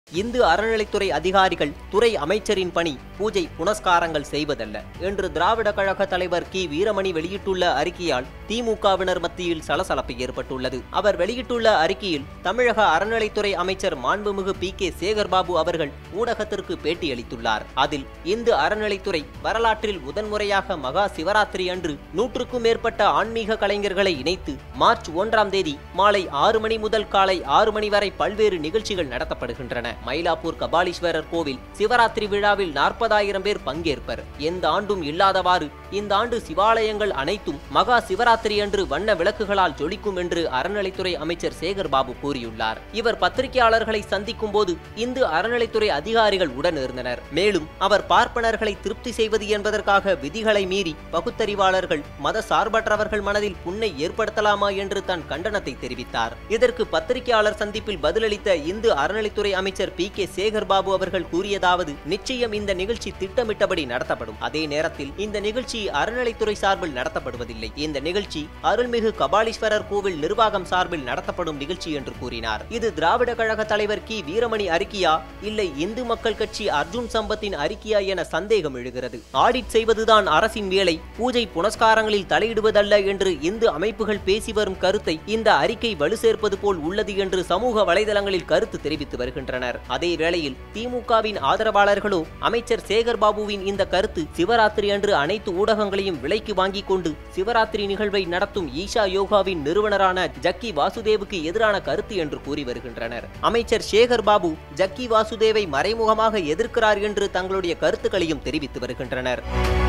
இந்து அறநிலைத்துறை அதிகாரிகள் துறை அமைச்சரின் பணி பூஜை புனஸ்காரங்கள் செய்வதல்ல என்று திராவிட கழக தலைவர் கி வீரமணி வெளியிட்டுள்ள அறிக்கையால் திமுகவினர் மத்தியில் சலசலப்பு ஏற்பட்டுள்ளது அவர் வெளியிட்டுள்ள அறிக்கையில் தமிழக அறநிலைத்துறை அமைச்சர் மாண்புமிகு பி கே சேகர்பாபு அவர்கள் ஊடகத்திற்கு பேட்டியளித்துள்ளார் அதில் இந்து அறநிலைத்துறை வரலாற்றில் முதன்முறையாக மகா சிவராத்திரி அன்று நூற்றுக்கும் மேற்பட்ட ஆன்மீக கலைஞர்களை இணைத்து மார்ச் ஒன்றாம் தேதி மாலை ஆறு மணி முதல் காலை ஆறு மணி வரை பல்வேறு நிகழ்ச்சிகள் நடத்தப்படுகின்றன மயிலாப்பூர் கபாலீஸ்வரர் கோவில் சிவராத்திரி விழாவில் நாற்பதாயிரம் பேர் பங்கேற்பர் எந்த ஆண்டும் இல்லாதவாறு இந்த ஆண்டு சிவாலயங்கள் அனைத்தும் மகா சிவராத்திரி அன்று வண்ண விளக்குகளால் ஜொலிக்கும் என்று அறநிலைத்துறை அமைச்சர் சேகர் பாபு கூறியுள்ளார் இவர் பத்திரிகையாளர்களை சந்திக்கும் போது இந்து அறநிலைத்துறை அதிகாரிகள் உடன் இருந்தனர் மேலும் அவர் பார்ப்பனர்களை திருப்தி செய்வது என்பதற்காக விதிகளை மீறி பகுத்தறிவாளர்கள் மத சார்பற்றவர்கள் மனதில் புண்ணை ஏற்படுத்தலாமா என்று தன் கண்டனத்தை தெரிவித்தார் இதற்கு பத்திரிகையாளர் சந்திப்பில் பதிலளித்த இந்து அறநிலைத்துறை அமைச்சர் பி கே சேகர் பாபு அவர்கள் கூறியதாவது நிச்சயம் இந்த நிகழ்ச்சி திட்டமிட்டபடி நடத்தப்படும் அதே நேரத்தில் இந்த நிகழ்ச்சி அறநிலைத்துறை சார்பில் நடத்தப்படுவதில்லை இந்த நிகழ்ச்சி அருள்மிகு கபாலீஸ்வரர் கோவில் நிர்வாகம் சார்பில் நடத்தப்படும் நிகழ்ச்சி என்று கூறினார் இது திராவிட கழக தலைவர் கி வீரமணி அறிக்கையா இல்லை இந்து மக்கள் கட்சி அர்ஜுன் சம்பத்தின் அறிக்கையா என சந்தேகம் எழுகிறது ஆடிட் செய்வதுதான் அரசின் வேலை பூஜை புனஸ்காரங்களில் தலையிடுவதல்ல என்று இந்து அமைப்புகள் பேசி வரும் கருத்தை இந்த அறிக்கை வலு சேர்ப்பது போல் உள்ளது என்று சமூக வலைதளங்களில் கருத்து தெரிவித்து வருகின்றனர் அதே வேளையில் திமுகவின் ஆதரவாளர்களோ அமைச்சர் சேகர் பாபுவின் இந்த கருத்து சிவராத்திரி அன்று அனைத்து ஊடகங்களையும் விலைக்கு வாங்கிக் கொண்டு சிவராத்திரி நிகழ்வை நடத்தும் ஈஷா யோகாவின் நிறுவனரான ஜக்கி வாசுதேவுக்கு எதிரான கருத்து என்று கூறி வருகின்றனர் அமைச்சர் சேகர் பாபு ஜக்கி வாசுதேவை மறைமுகமாக எதிர்க்கிறார் என்று தங்களுடைய கருத்துக்களையும் தெரிவித்து வருகின்றனர்